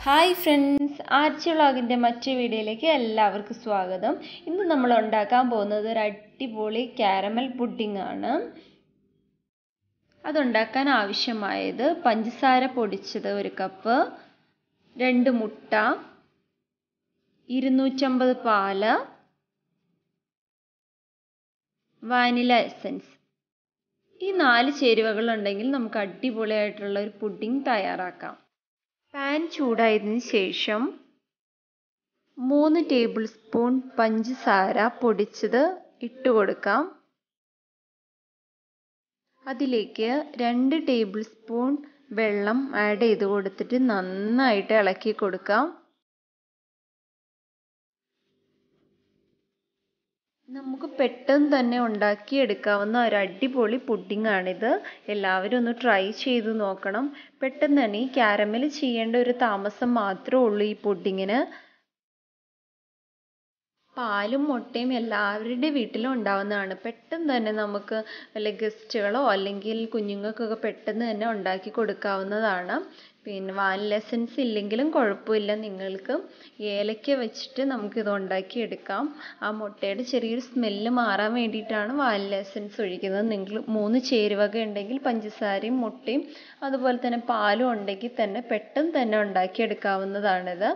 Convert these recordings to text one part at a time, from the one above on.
hi friends Archie വ്ളോഗിൻ്റെ മറ്റു വീഡിയോയിലേക്ക് എല്ലാവർക്കും സ്വാഗതം ഇന്ന് നമ്മൾ ഉണ്ടാക്കാൻ പോകുന്നത് ഒരു അടിപൊളി കാരമൽ പുഡിംഗ് ആണ് അതുണ്ടാക്കാൻ ആവശ്യമായത് പഞ്ചസാര പൊടിച്ചത് ഒരു കപ്പ് രണ്ട് മുട്ട ഇരുന്നൂറ്റമ്പത് പാല് വാനില എസൻസ് ഈ നാല് ചേരുവകൾ ഉണ്ടെങ്കിൽ നമുക്ക് അടിപൊളിയായിട്ടുള്ള ഒരു പുഡിംഗ് തയ്യാറാക്കാം പാൻ ചൂടായതിനു ശേഷം മൂന്ന് ടേബിൾ സ്പൂൺ പഞ്ചസാര പൊടിച്ചത് ഇട്ട് കൊടുക്കാം അതിലേക്ക് രണ്ട് ടേബിൾ സ്പൂൺ വെള്ളം ആഡ് ചെയ്ത് കൊടുത്തിട്ട് നന്നായിട്ട് ഇളക്കി കൊടുക്കാം നമുക്ക് പെട്ടെന്ന് തന്നെ ഉണ്ടാക്കിയെടുക്കാവുന്ന ഒരു അടിപൊളി പുഡിംഗ് ആണിത് എല്ലാവരും ഒന്ന് ട്രൈ ചെയ്ത് നോക്കണം പെട്ടെന്ന് തന്നെ ഈ ക്യാരമൽ ചെയ്യേണ്ട ഒരു താമസം മാത്രമേ ഉള്ളൂ ഈ പുഡിങ്ങിന് പാലും മുട്ടയും എല്ലാവരുടെ വീട്ടിലും ഉണ്ടാവുന്നതാണ് പെട്ടെന്ന് തന്നെ നമുക്ക് വല്ല ഗസ്റ്റുകളോ അല്ലെങ്കിൽ കുഞ്ഞുങ്ങൾക്കൊക്കെ പെട്ടെന്ന് തന്നെ ഉണ്ടാക്കി കൊടുക്കാവുന്നതാണ് പിന്നെ വാനില എസൻസ് ഇല്ലെങ്കിലും കുഴപ്പമില്ല നിങ്ങൾക്ക് ഏലക്ക വെച്ചിട്ട് നമുക്കിത് ഉണ്ടാക്കിയെടുക്കാം ആ മുട്ടയുടെ ചെറിയൊരു സ്മെല്ല് മാറാൻ വേണ്ടിയിട്ടാണ് വാനില എസൻസ് ഒഴിക്കുന്നത് നിങ്ങൾ മൂന്ന് ചേരുവക ഉണ്ടെങ്കിൽ പഞ്ചസാരയും മുട്ടയും അതുപോലെ തന്നെ പാലും ഉണ്ടെങ്കിൽ തന്നെ പെട്ടെന്ന് തന്നെ ഉണ്ടാക്കിയെടുക്കാവുന്നതാണിത്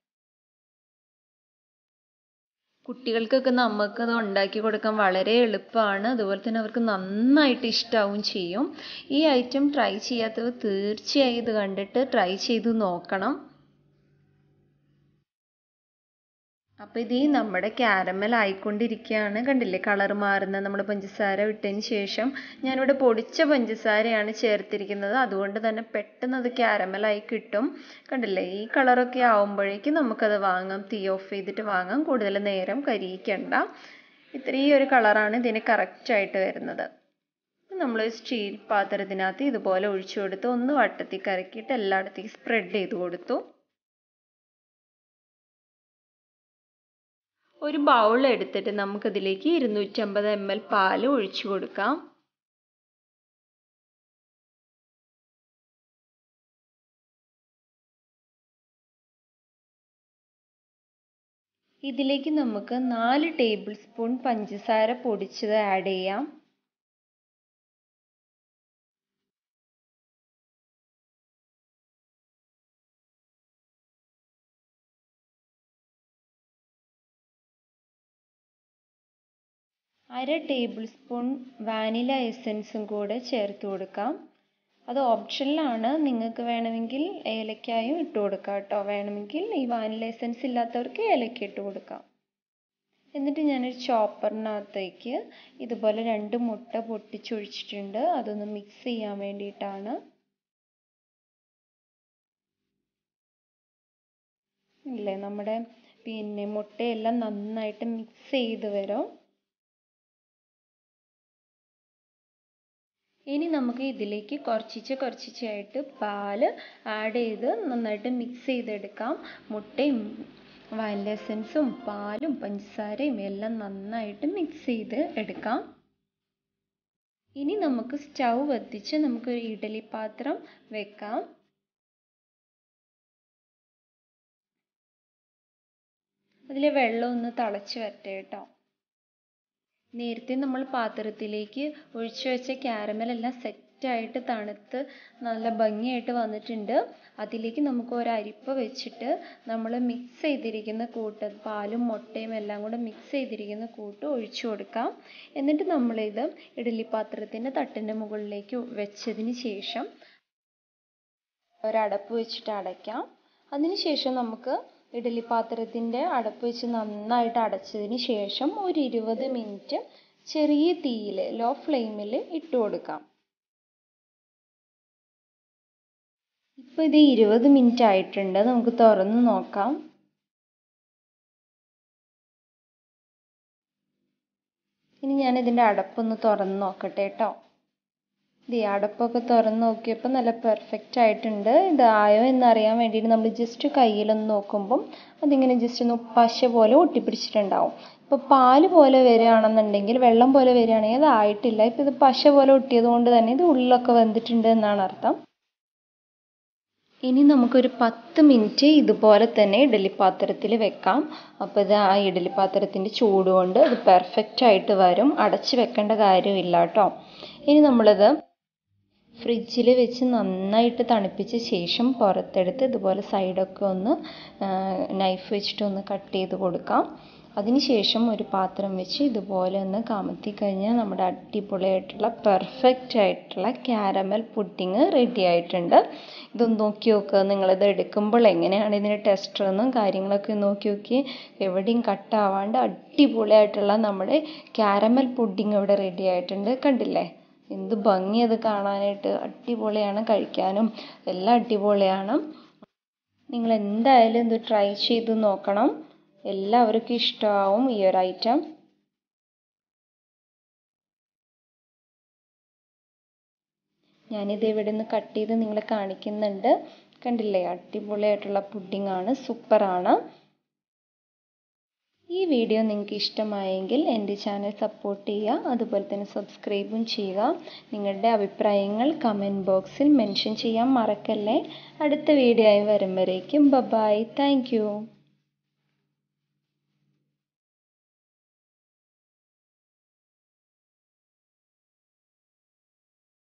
കുട്ടികൾക്കൊക്കെ നമുക്കത് ഉണ്ടാക്കി കൊടുക്കാൻ വളരെ എളുപ്പമാണ് അതുപോലെ തന്നെ അവർക്ക് നന്നായിട്ട് ഇഷ്ടാവും ചെയ്യും ഈ ഐറ്റം ട്രൈ ചെയ്യാത്തവർ തീർച്ചയായും ഇത് കണ്ടിട്ട് ട്രൈ ചെയ്ത് നോക്കണം അപ്പോൾ ഇത് നമ്മുടെ ക്യാരമൽ ആയിക്കൊണ്ടിരിക്കുകയാണ് കണ്ടില്ലേ കളർ മാറുന്ന നമ്മൾ പഞ്ചസാര ഇട്ടതിന് ശേഷം ഞാനിവിടെ പൊടിച്ച പഞ്ചസാരയാണ് ചേർത്തിരിക്കുന്നത് അതുകൊണ്ട് തന്നെ പെട്ടെന്ന് അത് ക്യാരമലായി കിട്ടും കണ്ടില്ലേ ഈ കളറൊക്കെ ആവുമ്പോഴേക്കും നമുക്കത് വാങ്ങാം തീ ഓഫ് ചെയ്തിട്ട് വാങ്ങാം കൂടുതൽ നേരം കരിയിക്കണ്ട ഇത്രയും ഒരു കളറാണ് ഇതിന് കറക്റ്റായിട്ട് വരുന്നത് നമ്മൾ സ്റ്റീൽ പാത്രത്തിനകത്ത് ഇതുപോലെ ഒഴിച്ചു കൊടുത്ത് ഒന്ന് വട്ടത്തിൽ കറക്കിയിട്ട് എല്ലായിടത്തേക്കും സ്പ്രെഡ് ചെയ്ത് കൊടുത്തു ഒരു ബൗൾ എടുത്തിട്ട് നമുക്കതിലേക്ക് ഇരുന്നൂറ്റമ്പത് എം എൽ പാല് ഒഴിച്ചു കൊടുക്കാം ഇതിലേക്ക് നമുക്ക് നാല് ടേബിൾ സ്പൂൺ പഞ്ചസാര പൊടിച്ചത് ആഡ് ചെയ്യാം അര ടേബിൾ സ്പൂൺ വാനില എസൻസും കൂടെ ചേർത്ത് കൊടുക്കാം അത് ഓപ്ഷനിലാണ് നിങ്ങൾക്ക് വേണമെങ്കിൽ ഏലക്കായും ഇട്ട് കൊടുക്കാം കേട്ടോ വേണമെങ്കിൽ ഈ വാനില എസൻസ് ഇല്ലാത്തവർക്ക് ഏലക്ക ഇട്ട് കൊടുക്കാം എന്നിട്ട് ഞാനൊരു ചോപ്പറിനകത്തേക്ക് ഇതുപോലെ രണ്ട് മുട്ട പൊട്ടിച്ചൊഴിച്ചിട്ടുണ്ട് അതൊന്ന് മിക്സ് ചെയ്യാൻ വേണ്ടിയിട്ടാണ് ഇല്ലേ നമ്മുടെ പിന്നെ മുട്ടയെല്ലാം നന്നായിട്ട് മിക്സ് ചെയ്ത് വരും ഇനി നമുക്ക് ഇതിലേക്ക് കുറച്ചിച്ച് കുറച്ചിച്ചായിട്ട് പാല് ആഡ് ചെയ്ത് നന്നായിട്ട് മിക്സ് ചെയ്തെടുക്കാം മുട്ടയും വാനില എസൻസും പാലും പഞ്ചസാരയും എല്ലാം നന്നായിട്ട് മിക്സ് ചെയ്ത് എടുക്കാം ഇനി നമുക്ക് സ്റ്റൗ കത്തിച്ച് നമുക്ക് ഒരു ഇഡലി പാത്രം വെക്കാം അതിൽ വെള്ളം ഒന്ന് തിളച്ച് വരട്ടെ കേട്ടോ നേരത്തെ നമ്മൾ പാത്രത്തിലേക്ക് ഒഴിച്ചു വെച്ച ക്യാരമൽ എല്ലാം സെറ്റായിട്ട് തണുത്ത് നല്ല ഭംഗിയായിട്ട് വന്നിട്ടുണ്ട് അതിലേക്ക് നമുക്ക് ഒരു അരിപ്പ വെച്ചിട്ട് നമ്മൾ മിക്സ് ചെയ്തിരിക്കുന്ന കൂട്ട് പാലും മുട്ടയും എല്ലാം കൂടെ മിക്സ് ചെയ്തിരിക്കുന്ന കൂട്ട് ഒഴിച്ചു കൊടുക്കാം എന്നിട്ട് നമ്മളിത് ഇഡലി പാത്രത്തിൻ്റെ തട്ടിൻ്റെ മുകളിലേക്ക് വെച്ചതിന് ശേഷം ഒരടപ്പ് വെച്ചിട്ട് അടയ്ക്കാം അതിനുശേഷം നമുക്ക് ഇഡലി പാത്രത്തിൻ്റെ അടപ്പ് വെച്ച് നന്നായിട്ട് അടച്ചതിന് ശേഷം ഒരു ഇരുപത് മിനിറ്റ് ചെറിയ തീയിൽ ലോ ഫ്ലെയിമിൽ ഇട്ട് കൊടുക്കാം ഇപ്പോൾ ഇത് ഇരുപത് മിനിറ്റ് ആയിട്ടുണ്ട് നമുക്ക് തുറന്ന് നോക്കാം ഇനി ഞാൻ ഇതിൻ്റെ അടപ്പൊന്ന് തുറന്ന് നോക്കട്ടെ കേട്ടോ ഇത് അടപ്പൊക്കെ തുറന്ന് നോക്കിയപ്പോൾ നല്ല പെർഫെക്റ്റ് ആയിട്ടുണ്ട് ഇത് ആയോ എന്നറിയാൻ വേണ്ടിയിട്ട് നമ്മൾ ജസ്റ്റ് കയ്യിലൊന്ന് നോക്കുമ്പം അതിങ്ങനെ ജസ്റ്റ് ഒന്ന് പശ പോലെ ഒട്ടിപ്പിടിച്ചിട്ടുണ്ടാവും ഇപ്പോൾ പാല് പോലെ വരികയാണെന്നുണ്ടെങ്കിൽ വെള്ളം പോലെ വരികയാണെങ്കിൽ അത് ആയിട്ടില്ല ഇപ്പോൾ ഇത് പശ പോലെ ഒട്ടിയത് കൊണ്ട് തന്നെ ഇത് ഉള്ളിലൊക്കെ വെന്തിട്ടുണ്ട് എന്നാണ് അർത്ഥം ഇനി നമുക്കൊരു പത്ത് മിനിറ്റ് ഇതുപോലെ തന്നെ ഇഡ്ഡലി പാത്രത്തിൽ വെക്കാം അപ്പോൾ ഇത് ആ ഇഡ്ഡലി പാത്രത്തിൻ്റെ ചൂട് കൊണ്ട് അത് പെർഫെക്റ്റ് ആയിട്ട് വരും അടച്ച് വെക്കേണ്ട കാര്യമില്ല കേട്ടോ ഇനി നമ്മളത് ഫ്രിഡ്ജിൽ വെച്ച് നന്നായിട്ട് തണുപ്പിച്ച ശേഷം പുറത്തെടുത്ത് ഇതുപോലെ സൈഡൊക്കെ ഒന്ന് നൈഫ് വെച്ചിട്ട് ഒന്ന് കട്ട് ചെയ്ത് കൊടുക്കാം അതിനുശേഷം ഒരു പാത്രം വെച്ച് ഇതുപോലെ ഒന്ന് കമത്തി കഴിഞ്ഞാൽ നമ്മുടെ അടിപൊളിയായിട്ടുള്ള പെർഫെക്റ്റ് ആയിട്ടുള്ള ക്യാരമൽ പുഡിങ് റെഡി ആയിട്ടുണ്ട് ഇതൊന്ന് നോക്കി നോക്കുക നിങ്ങളിത് എടുക്കുമ്പോൾ എങ്ങനെയാണ് ഇതിൻ്റെ ടെക്സ്ചറെന്നും കാര്യങ്ങളൊക്കെ നോക്കി നോക്കി എവിടെയും കട്ടാവാണ്ട് അടിപൊളിയായിട്ടുള്ള നമ്മുടെ ക്യാരമൽ പുഡിങ് ഇവിടെ റെഡി ആയിട്ടുണ്ട് കണ്ടില്ലേ എന്ത് ഭംഗി അത് കാണാനായിട്ട് അടിപൊളിയാണ് കഴിക്കാനും എല്ലാം അടിപൊളിയാണ് നിങ്ങൾ എന്തായാലും ഇത് ട്രൈ ചെയ്ത് നോക്കണം എല്ലാവർക്കും ഇഷ്ടമാവും ഈ ഒരു ഐറ്റം ഞാനിത് ഇവിടെ നിന്ന് കട്ട് ചെയ്ത് നിങ്ങളെ കാണിക്കുന്നുണ്ട് കണ്ടില്ലേ അടിപൊളിയായിട്ടുള്ള പുഡിംഗ് ആണ് സൂപ്പറാണ് ഈ വീഡിയോ നിങ്ങൾക്ക് ഇഷ്ടമായെങ്കിൽ എൻ്റെ ചാനൽ സപ്പോർട്ട് ചെയ്യുക അതുപോലെ തന്നെ സബ്സ്ക്രൈബും ചെയ്യുക നിങ്ങളുടെ അഭിപ്രായങ്ങൾ കമൻറ്റ് ബോക്സിൽ മെൻഷൻ ചെയ്യാൻ മറക്കല്ലേ അടുത്ത വീഡിയോ ആയി വരും വരേക്കും ബൈ താങ്ക്